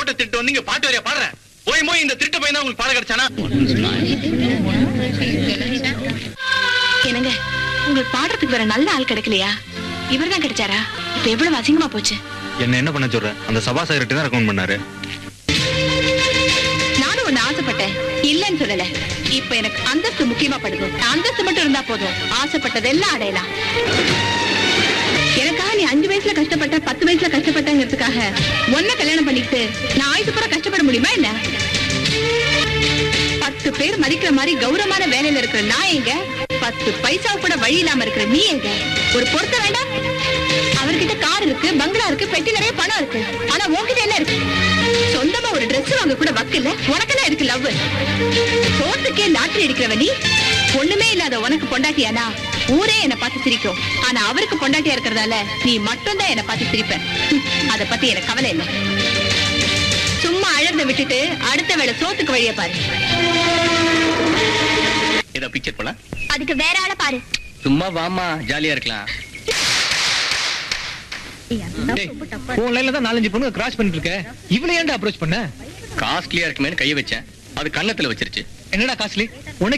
ரோட்டை திருட்டு வந்து இங்க பாட்டு வரையா பாடுறேன் போய் போய் இந்த திருட்டு பையன் தான் உங்களுக்கு பாடம் கிடைச்சானா என்னங்க உங்களுக்கு பாடுறதுக்கு வேற நல்ல ஆள் கிடைக்கலையா இவர்தான் கிடைச்சாரா இப்ப எவ்வளவு அசிங்கமா போச்சு என்ன என்ன பண்ண சொல்ற அந்த சபா சாயிரட்டி தான் ரெக்கமெண்ட் பண்ணாரு நானும் ஒண்ணு ஆசைப்பட்டேன் இல்லைன்னு சொல்லல இப்ப எனக்கு அந்தஸ்து முக்கியமா படுது அந்தஸ்து மட்டும் இருந்தா போதும் ஆசைப்பட்டதெல்லாம் அடையலாம் எனக்காக நீ அஞ்சு வயசுல கஷ்டப்பட்ட பத்து வயசுல கஷ்டப்பட்டங்கிறதுக்காக ஒன்ன கல்யாணம் பண்ணிக்கிட்டு நான் ஆயுசு பூரா கஷ்டப்பட முடியுமா என்ன பத்து பேர் மதிக்கிற மாதிரி கௌரவமான வேலையில இருக்கிற நான் எங்க பத்து பைசா கூட வழி இல்லாம இருக்கிற நீ எங்க ஒரு பொருத்த வேண்டாம் அவர்கிட்ட கார் இருக்கு பங்களா இருக்கு பெட்டி நிறைய பணம் இருக்கு ஆனா உன்கிட்ட என்ன இருக்கு சொந்தமா ஒரு Dress வாங்க கூட வக்கு இல்ல உனக்கெல்லாம் இருக்கு லவ் சோத்துக்கே லாட்டரி அடிக்கிறவ நீ ஒண்ணுமே இல்லாத உனக்கு பொண்டாட்டியானா ஊரே என்ன பார்த்து சிரிக்கும் ஆனா அவருக்கு பொண்டாட்டியா இருக்கிறதால நீ மட்டும் தான் என்ன பார்த்து சிரிப்ப ஹம், அத பத்தி எனக்கு கவலை இல்லை சும்மா அழறத விட்டுட்டு அடுத்த வேளை சோத்துக்கு வழிய பாரு ஏதோ பிக்சர் போல அதுக்கு வேற ஆள பாரு சும்மா வாமா ஜாலியா இருக்கலாம் உன் லைன்ல தான் நாலஞ்சு பொண்ணு கிராஸ் பண்ணிட்டு இருக்க இவளை ஏன்டா அப்ரோச் பண்ண காஸ்ட்லியா இருக்குமேனு கைய வச்சேன் அது கன்னத்துல வச்சிருச்சு என்னடா காஸ்ட்லி